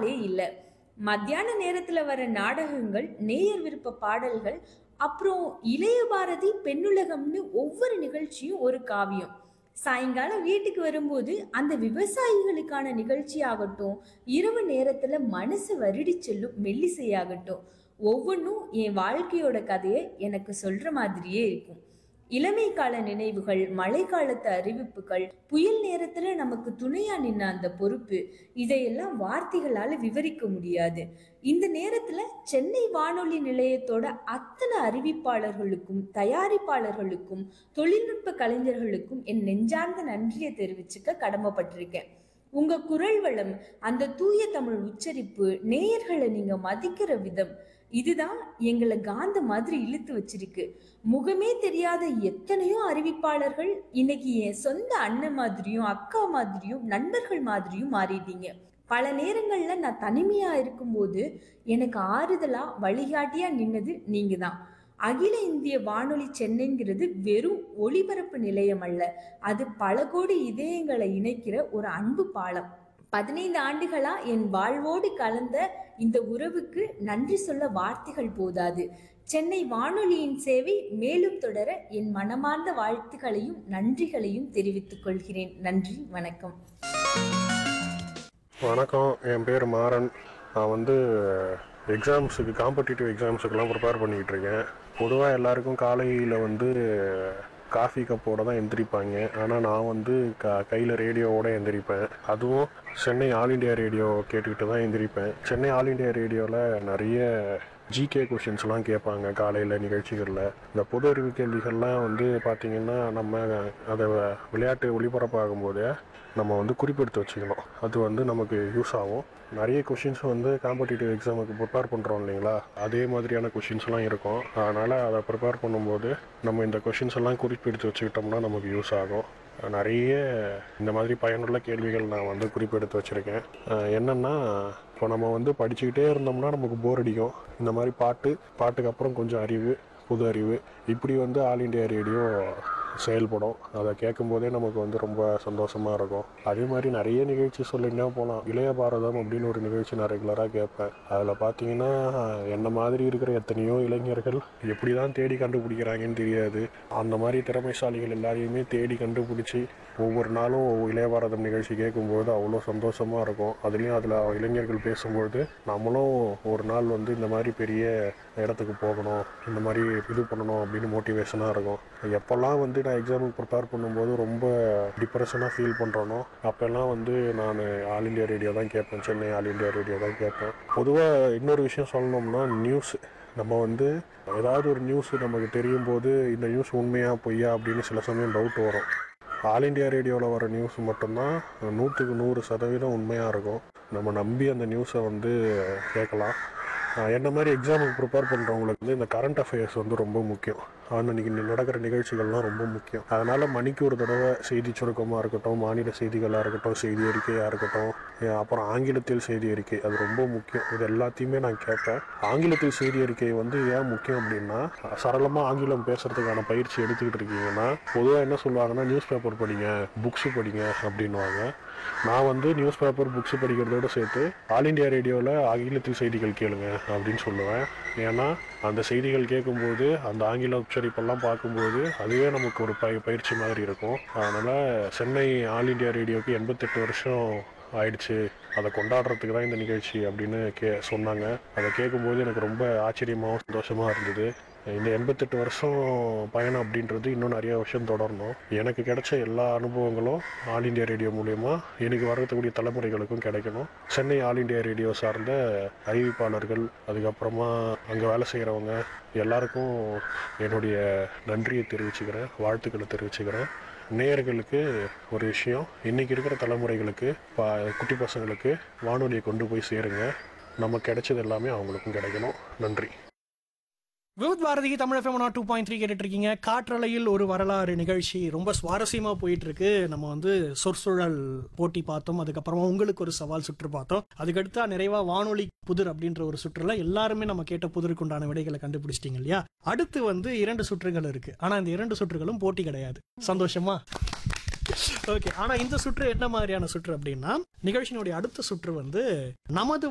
ஆளே இல்லை மத்தியான நேரத்துல வர நாடகங்கள் நேயர் விருப்ப பாடல்கள் அப்புறம் இளைய பாரதி பெண்ணுலகம்னு ஒவ்வொரு நிகழ்ச்சியும் ஒரு காவியம் சாயங்காலம் வீட்டுக்கு வரும்போது அந்த விவசாயிகளுக்கான நிகழ்ச்சியாகட்டும் இரவு நேரத்துல மனசு வருடி செல்லும் மெல்லிசையாகட்டும் ஒவ்வொன்றும் என் வாழ்க்கையோட கதையை எனக்கு சொல்ற மாதிரியே இருக்கும் இளமை கால நினைவுகள் மழைக்காலத்து அறிவிப்புகள் புயல் நேரத்துல நமக்கு துணையா நின்ன அந்த பொறுப்பு இதையெல்லாம் வார்த்தைகளால விவரிக்க முடியாது இந்த நேரத்துல சென்னை வானொலி நிலையத்தோட அத்தனை அறிவிப்பாளர்களுக்கும் தயாரிப்பாளர்களுக்கும் தொழில்நுட்ப கலைஞர்களுக்கும் என் நெஞ்சார்ந்த நன்றியை தெரிவிச்சுக்க கடமைப்பட்டிருக்கேன் உங்க குரல் வளம் அந்த தூய தமிழ் உச்சரிப்பு நேயர்களை நீங்க மதிக்கிற விதம் இதுதான் எங்களை காந்த மாதிரி இழுத்து வச்சிருக்கு முகமே தெரியாத எத்தனையோ அறிவிப்பாளர்கள் இன்னைக்கு என் சொந்த அண்ணன் மாதிரியும் அக்கா மாதிரியும் நண்பர்கள் மாதிரியும் மாறிட்டீங்க பல நேரங்கள்ல நான் தனிமையா இருக்கும்போது எனக்கு ஆறுதலா வழிகாட்டியா நின்னது நீங்க தான் அகில இந்திய வானொலி சென்னைங்கிறது வெறும் ஒளிபரப்பு நிலையம் அல்ல அது பல கோடி இதயங்களை இணைக்கிற ஒரு அன்பு பாலம் பதினைந்து ஆண்டுகளா என் வாழ்வோடு கலந்த இந்த உறவுக்கு நன்றி சொல்ல வார்த்தைகள் போதாது சென்னை வானொலியின் சேவை மேலும் தொடர என் மனமார்ந்த வாழ்த்துக்களையும் நன்றிகளையும் தெரிவித்துக் கொள்கிறேன் நன்றி வணக்கம் வணக்கம் என் பேர் மாறன் நான் வந்து எக்ஸாம்ஸுக்கு காம்படிட்டிவ் எக்ஸாம்ஸுக்கெல்லாம் ப்ரிப்பேர் பண்ணிக்கிட்டு இருக்கேன் பொதுவாக எல்லாருக்கும் காலையில் வந்து காஃபி கப்போட தான் எந்திரிப்பாங்க ஆனால் நான் வந்து க கையில் ரேடியோவோட எந்திரிப்பேன் அதுவும் சென்னை ஆல் இண்டியா ரேடியோ கேட்டுக்கிட்டு தான் எந்திரிப்பேன் சென்னை ஆல் இண்டியா ரேடியோவில் நிறைய ஜிகே கொஷின்ஸ்லாம் கேட்பாங்க காலையில் நிகழ்ச்சிகளில் இந்த பொது அறிவு கேள்விகள்லாம் வந்து பார்த்திங்கன்னா நம்ம அதை விளையாட்டு ஒளிபரப்பாகும்போது நம்ம வந்து குறிப்பெடுத்து வச்சுக்கணும் அது வந்து நமக்கு யூஸ் ஆகும் நிறைய கொஷின்ஸ் வந்து காம்படிட்டிவ் எக்ஸாமுக்கு ப்ரிப்பேர் பண்ணுறோம் இல்லைங்களா அதே மாதிரியான கொஷின்ஸ்லாம் இருக்கும் அதனால் அதை ப்ரிப்பேர் பண்ணும்போது நம்ம இந்த கொஷின்ஸ் எல்லாம் குறிப்பெடுத்து வச்சுக்கிட்டோம்னா நமக்கு யூஸ் ஆகும் நிறைய இந்த மாதிரி பயனுள்ள கேள்விகள் நான் வந்து குறிப்பெடுத்து வச்சுருக்கேன் என்னென்னா இப்போ நம்ம வந்து படிச்சுக்கிட்டே இருந்தோம்னா நமக்கு போர் அடிக்கும் இந்த மாதிரி பாட்டு பாட்டுக்கு அப்புறம் கொஞ்சம் அறிவு புது அறிவு இப்படி வந்து ஆல் இண்டியா ரேடியோ செயல்படும் அதை கேட்கும்போதே நமக்கு வந்து ரொம்ப சந்தோஷமாக இருக்கும் அதே மாதிரி நிறைய நிகழ்ச்சி சொல்லிங்கன்னா போகலாம் இளைய பாரதம் அப்படின்னு ஒரு நிகழ்ச்சி நான் ரெகுலராக கேட்பேன் அதில் பார்த்தீங்கன்னா என்ன மாதிரி இருக்கிற எத்தனையோ இளைஞர்கள் எப்படி தான் தேடி கண்டுபிடிக்கிறாங்கன்னு தெரியாது அந்த மாதிரி திறமைசாலிகள் எல்லாரையுமே தேடி கண்டுபிடிச்சி ஒவ்வொரு நாளும் இளைய பாரதம் நிகழ்ச்சி கேட்கும்போது அவ்வளோ சந்தோஷமாக இருக்கும் அதுலேயும் அதில் இளைஞர்கள் பேசும்போது நம்மளும் ஒரு நாள் வந்து இந்த மாதிரி பெரிய இடத்துக்கு போகணும் இந்த மாதிரி இது பண்ணணும் அப்படின்னு மோட்டிவேஷனாக இருக்கும் எப்போல்லாம் வந்து நான் எக்ஸாமுக்கு ப்ரிப்பேர் பண்ணும்போது ரொம்ப டிப்ரெஷனாக ஃபீல் பண்ணுறேனோ அப்போல்லாம் வந்து நான் ஆல் இண்டியா ரேடியோ தான் கேட்பேன் சென்னை ஆல் இண்டியா ரேடியோ தான் கேட்பேன் பொதுவாக இன்னொரு விஷயம் சொல்லணும்னா நியூஸ் நம்ம வந்து ஏதாவது ஒரு நியூஸ் நமக்கு தெரியும் போது இந்த நியூஸ் உண்மையா பொய்யா அப்படின்னு சில சமயம் டவுட் வரும் ஆல் இண்டியா ரேடியோவில் வர நியூஸ் மட்டும்தான் நூற்றுக்கு நூறு சதவீதம் உண்மையாக இருக்கும் நம்ம நம்பி அந்த நியூஸை வந்து கேட்கலாம் என்ன மாதிரி எக்ஸாமுக்கு ப்ரிப்பேர் பண்ணுறவங்களுக்கு வந்து இந்த கரண்ட் அஃபேர்ஸ் வந்து ரொம்ப முக்கியம் அன்னைக்கு நடக்கிற நிகழ்ச்சிகள்லாம் ரொம்ப முக்கியம் அதனால் மணிக்கு ஒரு தடவை செய்தி சுருக்கமாக இருக்கட்டும் மாநில செய்திகளாக இருக்கட்டும் செய்தி அறிக்கையாக இருக்கட்டும் அப்புறம் ஆங்கிலத்தில் செய்தி அறிக்கை அது ரொம்ப முக்கியம் இது எல்லாத்தையுமே நான் கேட்பேன் ஆங்கிலத்தில் செய்தி அறிக்கை வந்து ஏன் முக்கியம் அப்படின்னா சரளமாக ஆங்கிலம் பேசுகிறதுக்கான பயிற்சி எடுத்துக்கிட்டு இருக்கீங்கன்னா பொதுவாக என்ன சொல்லுவாங்கன்னா நியூஸ் பேப்பர் படிங்க புக்ஸு படிங்க அப்படின்வாங்க நான் வந்து நியூஸ் பேப்பர் புக்ஸ் படிக்கிறதோட சேர்த்து ஆல் இண்டியா ரேடியோவில் ஆங்கிலத்தில் செய்திகள் கேளுங்க அப்படின்னு சொல்லுவேன் ஏன்னா அந்த செய்திகள் கேட்கும்போது அந்த ஆங்கில உச்சரிப்பெல்லாம் பார்க்கும்போது அதுவே நமக்கு ஒரு பய பயிற்சி மாதிரி இருக்கும் அதனால் சென்னை ஆல் இண்டியா ரேடியோவுக்கு எண்பத்தெட்டு வருஷம் ஆயிடுச்சு அதை கொண்டாடுறதுக்கு தான் இந்த நிகழ்ச்சி அப்படின்னு கே சொன்னாங்க அதை கேட்கும்போது எனக்கு ரொம்ப ஆச்சரியமாகவும் சந்தோஷமாக இருந்தது இந்த எண்பத்தெட்டு வருஷம் பயணம் அப்படின்றது இன்னும் நிறைய வருஷம் தொடரணும் எனக்கு கிடைச்ச எல்லா அனுபவங்களும் ஆல் இண்டியா ரேடியோ மூலயமா எனக்கு வரக்கூடிய தலைமுறைகளுக்கும் கிடைக்கணும் சென்னை ஆல் இண்டியா ரேடியோ சார்ந்த அறிவிப்பாளர்கள் அதுக்கப்புறமா அங்கே வேலை செய்கிறவங்க எல்லாருக்கும் என்னுடைய நன்றியை தெரிவிச்சுக்கிறேன் வாழ்த்துக்களை தெரிவிச்சுக்கிறேன் நேயர்களுக்கு ஒரு விஷயம் இன்றைக்கி இருக்கிற தலைமுறைகளுக்கு பா குட்டி பசங்களுக்கு வானொலியை கொண்டு போய் சேருங்க நமக்கு கிடைச்சது எல்லாமே அவங்களுக்கும் கிடைக்கணும் நன்றி விவித் பாரதிக்கு Tamil FM two point three கேட்டுட்டு இருக்கீங்க காற்றலையில் ஒரு வரலாறு நிகழ்ச்சி ரொம்ப சுவாரஸ்யமா போயிட்டு இருக்கு நம்ம வந்து சொற்சூழல் போட்டி பார்த்தோம் அதுக்கப்புறமா உங்களுக்கு ஒரு சவால் சுற்று பார்த்தோம் அதுக்கடுத்து நிறைவா வானொலி புதிர் அப்படின்ற ஒரு சுற்றுல எல்லாருமே நம்ம கேட்ட புதிருக்கு உண்டான விடைகளை கண்டுபிடிச்சிட்டீங்க இல்லையா அடுத்து வந்து இரண்டு சுற்றுகள் இருக்கு ஆனா இந்த இரண்டு சுற்றுகளும் போட்டி கிடையாது சந்தோஷமா ஓகே ஆனா இந்த சுற்று என்ன மாதிரியான சுற்று அப்படின்னா நிகழ்ச்சியினுடைய அடுத்த சுற்று வந்து நமது